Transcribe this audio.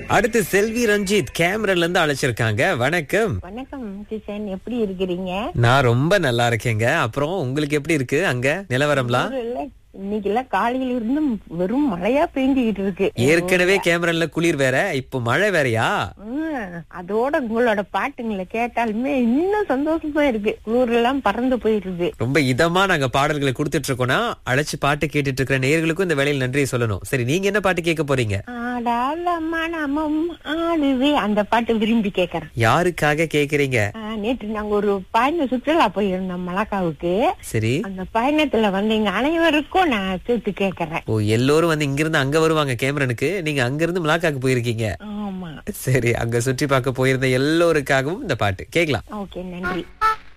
அடுத்து செல்வி ரஞ்சித் கேமரால இருந்து அழைச்சிருக்காங்க வணக்கம் வணக்கம் கிஷன் எப்படி இருக்கிறீங்க நான் ரொம்ப நல்லா இருக்கேங்க அப்புறம் உங்களுக்கு எப்படி இருக்கு அங்க நிலவரம்லாம் ஊர்ல இன்னைக்கு எல்லாம் காலையில இருந்து வெறும் மழையா பெய்ஞ்சுக்கிட்டு இருக்கு ஏற்கனவே கேமரால குளிர் வேற இப்போ மழை வேறயா ம், அதோட உங்களோட பாட்டுங்களை கேட்டாலுமே இன்னும் சந்தோஷமா இருக்கு குளிர் எல்லாம் பறந்து போயிருது ரொம்ப இதமா நாங்க பாடல்களை கொடுத்துட்டு இருக்கோம்னா அழைச்சு பாட்டு கேட்டுட்டு இருக்கிற நேயர்களுக்கும் இந்த வேலையில் நன்றி சொல்லணும் சரி நீங்க என்ன பாட்டு கேட்க போறீங்க ஆடாத மனமும் ஆடுது அந்த பாட்டு விரும்பி கேக்குறேன் யாருக்காக கேக்குறீங்க ஆ, நேற்று நாங்க ஒரு பயண சுற்றுலா போயிருந்தோம் மலக்காவுக்கு சரி அந்த பயணத்துல வந்து எங்க அனைவருக்கும் நான் சேர்த்து கேக்குறேன் ஓ எல்லோரும் வந்து இங்க இருந்து அங்க வருவாங்க கேமரனுக்கு நீங்க அங்க இருந்து மிளாக்காக்கு போயிருக்கீங்க ஆமா சரி அங்க சுற்றி பார்க்க போயிருந்த எல்லோருக்காகவும் இந்த பாட்டு கேக்கலாம் ஓகே நன்றி